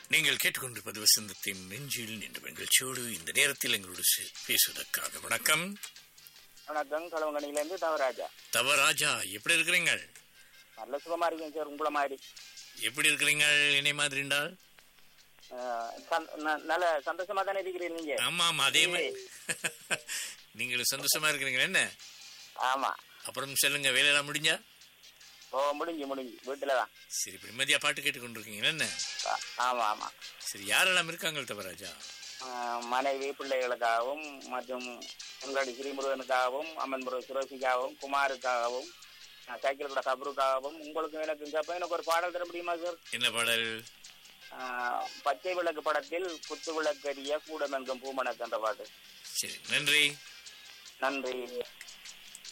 நீங்கள் கேட்டுக்கொண்டிருப்பது வசந்தத்தின் நெஞ்சில் நின்ற நிகழ்ச்சியோடு இந்த நேரத்தில் எங்களோடு சே- பேசுவதற்காக வணக்கம் வணக்கம் கலவங்கனிலேருந்து தவராஜா தவராஜா எப்படி இருக்கிறீங்க நல்ல சுகமா இருக்கேன் சார் உங்களை மாதிரி எப்படி இருக்கிறீங்க என்னை மாதிரி என்றால் அஹ், சந்- ந- நல்ல சந்தோஷமா தானே இருக்கிறீங்க நீங்க ஆமா ஆமா அதே மாதிரி நீங்களும் சந்தோஷமா இருக்கிறீங்க என்ன ஆமா அப்புறம் சொல்லுங்க வேலையெல்லாம் முடிஞ்சா ஓ முடிஞ்சு முடிஞ்சு வீட்டுல தான் சரி இப்ப நிம்மதியா பாட்டு கேட்டுக்கொண்டிருக்கீங்க என்ன ஆ- ஆமா ஆமா சரி யாரெல்லாம் இருக்காங்க தவராஜா அஹ், மனைவி பிள்ளைகளுக்காகவும் மற்றும் உங்களுடைய ஸ்ரீமுருகனுக்காகவும் அம்மன் முருகன் சுரேஷிக்காகவும் குமாருக்காகவும் அஹ், சைக்கிள் கூட கபருக்காகவும் உங்களுக்கும் எனக்கும் கேட்பேன் எனக்கு ஒரு பாடல் தர முடியுமா சார் என்ன பாடல் அஹ், பச்சை விளக்கு படத்தில் குத்து விளக்கரிய கூடமெங்கும் பூமணக்கு என்ற பாட்டு சரி நன்றி நன்றி